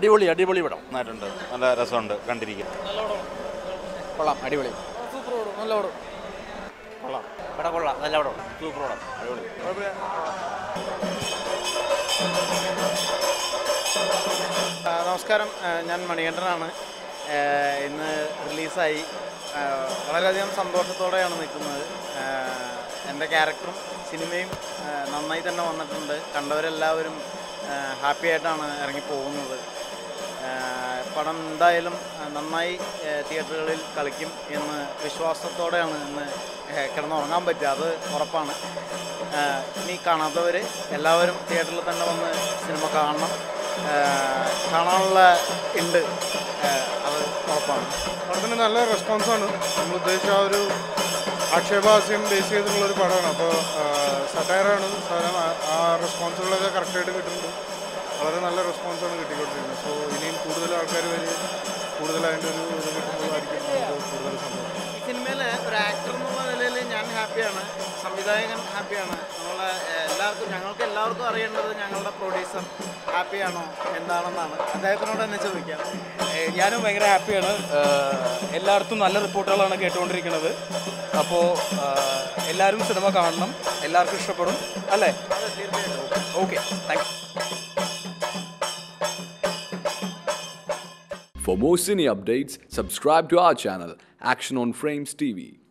അടിപൊളി അടിപൊളി പടം നന്നായിട്ടുണ്ട് നല്ല രസമുണ്ട് കണ്ടിരിക്കാൻ കൊള്ളാം അടിപൊളി കൊള്ളാം പടം കൊള്ളാം നല്ല പടം സൂപ്പർ പടം അടിപൊളി ആ, നമസ്കാരം ആ, ഞാൻ മണികണ്ഠനാണ് ആ, ഇന്ന് റിലീസായി ആ, വളരെയധികം സന്തോഷത്തോടെയാണ് നിൽക്കുന്നത് ആ, എൻ്റെ ക്യാരക്ടറും സിനിമയും ആ, നന്നായി തന്നെ വന്നിട്ടുണ്ട് കണ്ടവരെല്ലാവരും ഹാപ്പി ആയിട്ടാണ് ഇറങ്ങി പോകുന്നത് ആ, പടം എന്തായാലും ആ, നന്നായി ആ, തിയേറ്ററുകളിൽ കളിക്കും എന്ന് വിശ്വാസത്തോടെയാണ് ഇന്ന് ആ, കിടന്നുറങ്ങാൻ പറ്റുക അത് ഉറപ്പാണ് ആ, ഇനി കാണാത്തവർ എല്ലാവരും തിയേറ്ററിൽ തന്നെ വന്ന് സിനിമ കാണണം ആ, കാണാനുള്ള ഉണ്ട് ആ, അത് ഉറപ്പാണ് പടത്തിന് നല്ല റെസ്പോൺസാണ് നമ്മൾ ഉദ്ദേശിച്ച ആ ഒരു ആക്ഷേപഹാസ്യം ബേസ് ചെയ്തിട്ടുള്ള ഒരു പടമാണ് അപ്പോൾ സട്ടയറാണ് സാധനം ആ- ആ റെസ്പോൺസുകളൊക്കെ കറക്റ്റായിട്ട് കിട്ടുന്നുണ്ട് വളരെ നല്ല റെസ്പോൺസാണ് കിട്ടിക്കൊണ്ടിരിക്കുന്നത് സോ ഇനിയും കൂടുതൽ ആൾക്കാർ വരികയും കൂടുതൽ അതിൻ്റെ ഒരു ഇത് കിട്ടുന്നതായിരിക്കും നമുക്ക് കൂടുതൽ സന്തോഷം ഈ സിനിമയിൽ ഒരു ആക്ടർ എന്നുള്ള നിലയിൽ ഞാൻ ഹാപ്പിയാണ് സംവിധായകൻ ഹാപ്പിയാണ് നമ്മളെ ഏഹ്, എല്ലാവർക്കും ഞങ്ങൾക്ക് എല്ലാവർക്കും അറിയേണ്ടത് ഞങ്ങളുടെ പ്രൊഡ്യൂസർ ഹാപ്പിയാണോ എന്താണെന്നാണ് അദ്ദേഹത്തിനോട് തന്നെ ചോദിക്കാം ഏഹ് ഞാനും ഭയങ്കര ഹാപ്പിയാണ് ഏഹ് എല്ലായിടത്തും നല്ല റിപ്പോർട്ടുകളാണ് കേട്ടുകൊണ്ടിരിക്കുന്നത് അപ്പോൾ എല്ലാവരും സിനിമ കാണണം എല്ലാവർക്കും ഇഷ്ടപ്പെടും അല്ലേ okay thank For more cine updates, subscribe to our channel, Action on Frames TV.